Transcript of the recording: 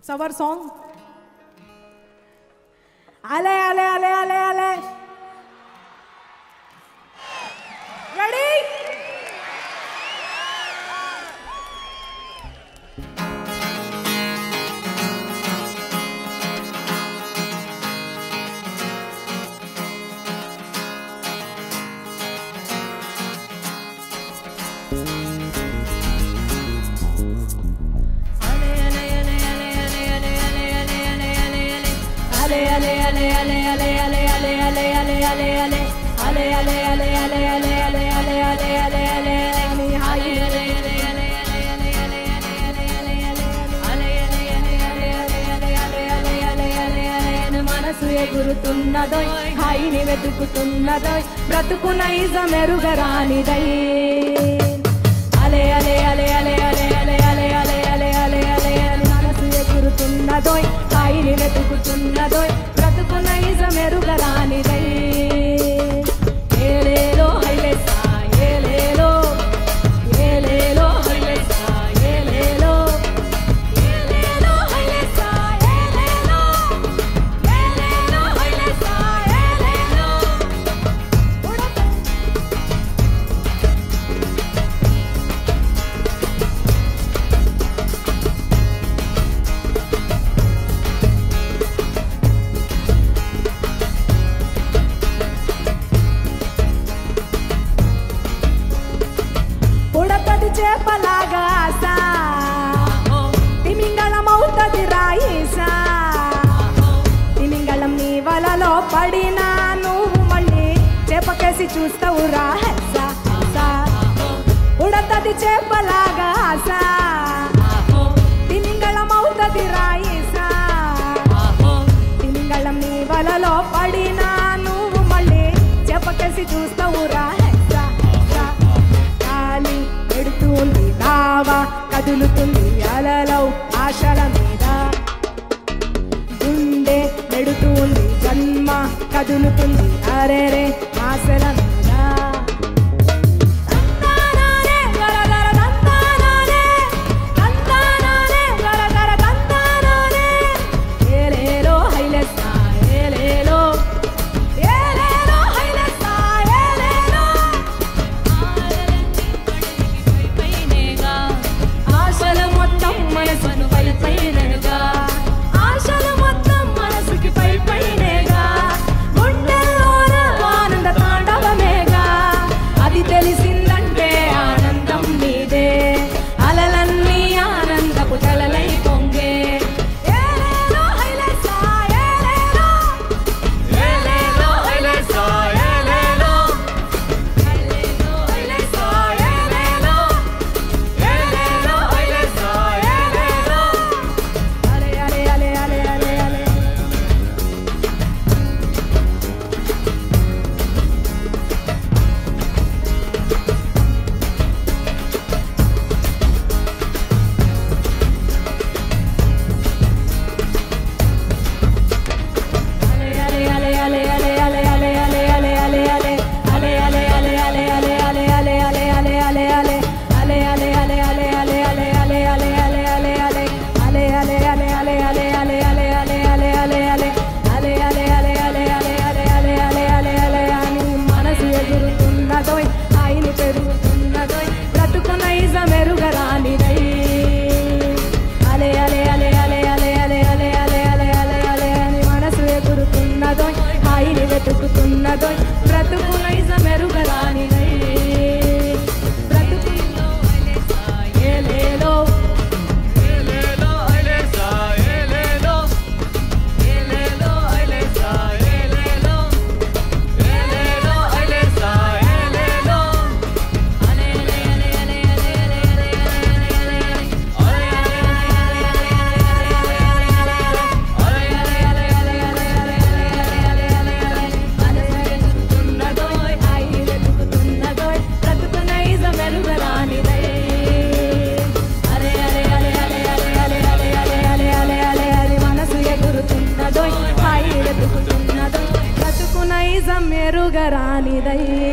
Summer song. Ale, ale, ale, ale, ale. Ready? మనసు ఎగురుతున్నదోయ్ హాయిని వెతుకుతున్నదోయ్ బ్రతుకు నైజ మెరుగరానిదై అలే అలే అలే అలే అలే అలే అలే అలే అలే అలే అలే అని మనసు ఎగురుతున్నదోయ్ హాయిని వెతుకుతున్నదోయ్ బ్రతుకు నైజ మెరుగరానిదై ఏలేలో హైలెసా ఏలేలో ఏలేలో హైలెసా ఏలేలో ఏలేలో హైలెసా ఏలేలో ఏలేలో హైలెసా ఏలేలో ఉడతది చేపలాగా ఆశ తిమింగళమవుతది రాయిసా తిమింగళం నీ వలలో పడినా నువ్వు మళ్ళీ చేపకేసి చూస్తావు రా హెస్స, హెస్స. ఉడతది చేపలాగా ఆశ తిమింగళమవుతది రాయిసా తిమింగళం నీ వలలో పడినా నువ్వు మళ్ళీ చెప్పకేసి చూస్తావు రా హెస్స, హెస్స. గాలి పెడుతుంది నావా కదులుతుంది అలలౌ ఆశల మీద గుండె పెడుతుంది జన్మ కదులుతుంది అరేరే ఆశల మీద తంతానానే, గరగర తంతానానే, తంతానానే, గరగర తంతానానే. ఏలేలో హైలెస్సా, ఏలేలో, ఏలేలో హైలెస్సా, ఏలేలో. ఆశలు మొత్తం మనసును పై పైనగా ఆశలు మొత్తం మనసుకి పై పైనేగా గుండెల్లోన ఆనంద తాండవమేగా అది తెలిసిందంటే ఆనందం నీదే అలలన్నీ ఆనందపు తలలై పొంగే ఏలేలో హైలెస్సా, ఏలేలో, ఏలేలో హైలెస్సా, ఏలేలో. హైలేలో, హైలెస్సా, ఏలేలో. ఏలేలో, హైలెస్సా, ఏలేలో. అలే, అలే, అలే, అలే, అలే, అలే. మనసు ఎగురుతున్నదోయ్ ఆయన పెరుగుతున్నదోయ్ బ్రతుకు నైజ మెరుగరానిదై అలే అలే అలే అలే అలే అలే అలే అలే అలే అలే అలే అని మనసు ఎగురుతున్నదోయ్ హాయిని వెతుకుతున్నదోయ్ బ్రతుకు నైజ మెరుగరానిదై బ్రతుకులో అలెసా, ఏలేలో ఏలేలో ఐలేసా ఏలేలో ఏలేలో ఐలేసా ఏలేలో ఏలేలో ఐలేసా ఏలేలో అలేలే అలే అలే అలే అలే అలే అలే మనసు ఎదుగుతున్నదోయ్, హాయి వెతుకుతున్నదోయ్, బ్రతుకు నైజ మెరుగరానిదై. అరే అరే అరే అరే అరే అరే అరే అరే అరే అరే అరే అరే మనసు ఎగురుతున్నదోయ్, హాయి వెతుకుతున్నదోయ్, బ్రతుకు నైజ మెరుగరానిదై